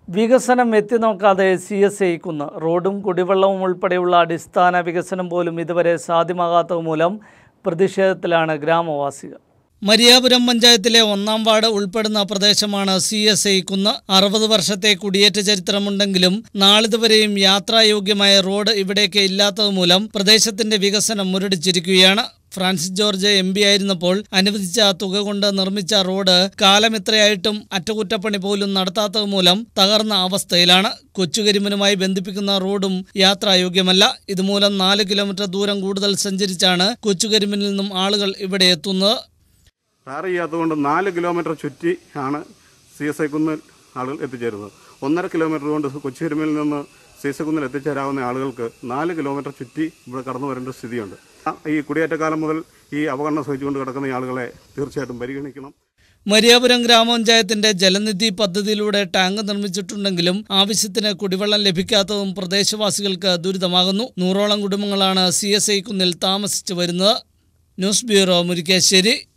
വികസനം എത്തിനോക്കാതെ C S I കുന്ന് റോഡും കുടിവെള്ളവും ഉൾപ്പെടെയുള്ള അടിസ്ഥാന വികസനം പോലും ഇതുവരെ സാധ്യമാകാത്തത് മൂലം പ്രതിഷേധത്തിലാണ് ഗ്രാമവാസികൾ മരിയാപുരം പഞ്ചായത്തിലെ ഒന്നാം വാർഡ് ഉൾപ്പെടുന്ന പ്രദേശമാണ് സി എസ് ഐ കുന്ന് അറുപത് വർഷത്തെ കുടിയേറ്റ ചരിത്രമുണ്ടെങ്കിലും നാളിതുവരെയും യാത്രായോഗ്യമായ റോഡ് ഇവിടേക്ക് ഇല്ലാത്തത് മൂലം പ്രദേശത്തിന്റെ വികസനം മുരടിച്ചിരിക്കുകയാണ് ഫ്രാൻസിസ് ജോർജ് എം പി ആയിരുന്നപ്പോൾ അനുവദിച്ച തുക കൊണ്ട് നിർമ്മിച്ച റോഡ് കാലമിത്രയായിട്ടും അറ്റകുറ്റപ്പണി പോലും നടത്താത്തത് മൂലം തകർന്ന അവസ്ഥയിലാണ് കൊച്ചുകരിമനുമായി ബന്ധിപ്പിക്കുന്ന റോഡും യാത്രായോഗ്യമല്ല ഇതുമൂലം നാല് കിലോമീറ്റർ ദൂരം കൂടുതൽ സഞ്ചരിച്ചാണ് കൊച്ചുകരിമനിൽ നിന്നും ആളുകൾ ഇവിടെ എത്തുന്നത് ടാർ ചെയ്യാത്തതുകൊണ്ട് നാല് കിലോമീറ്റർ ചുറ്റി ആണ് സി എസ് ഐ കുന്നിൽ ആളുകൾ എത്തിച്ചേരുന്നത് ഒന്നര കിലോമീറ്റർ കൊണ്ട് കൊച്ചിരുമയിൽ നിന്ന് സി എസ് ഐ കുന്നിൽ എത്തിച്ചേരാവുന്ന ആളുകൾക്ക് നാല് കിലോമീറ്റർ ചുറ്റി ഇവിടെ കടന്നു വരേണ്ട സ്ഥിതിയുണ്ട് ആ, ഈ കുടിയേറ്റക്കാലം മുതൽ ഈ അവഗണന സഹിച്ചുകൊണ്ട് കിടക്കുന്ന ഈ ആളുകളെ തീർച്ചയായിട്ടും പരിഗണിക്കണം മരിയാപുരം ഗ്രാമപഞ്ചായത്തിന്റെ ജലനിധി പദ്ധതിയിലൂടെ ടാങ്ക് നിർമ്മിച്ചിട്ടുണ്ടെങ്കിലും ആവശ്യത്തിന് കുടിവെള്ളം ലഭിക്കാത്തതും പ്രദേശവാസികൾക്ക് ദുരിതമാകുന്നു നൂറോളം കുടുംബങ്ങളാണ് സി എസ് ഐ കുന്നിൽ താമസിച്ചു വരുന്നത് ന്യൂസ് ബ്യൂറോ മുരിക്കാശ്ശേരി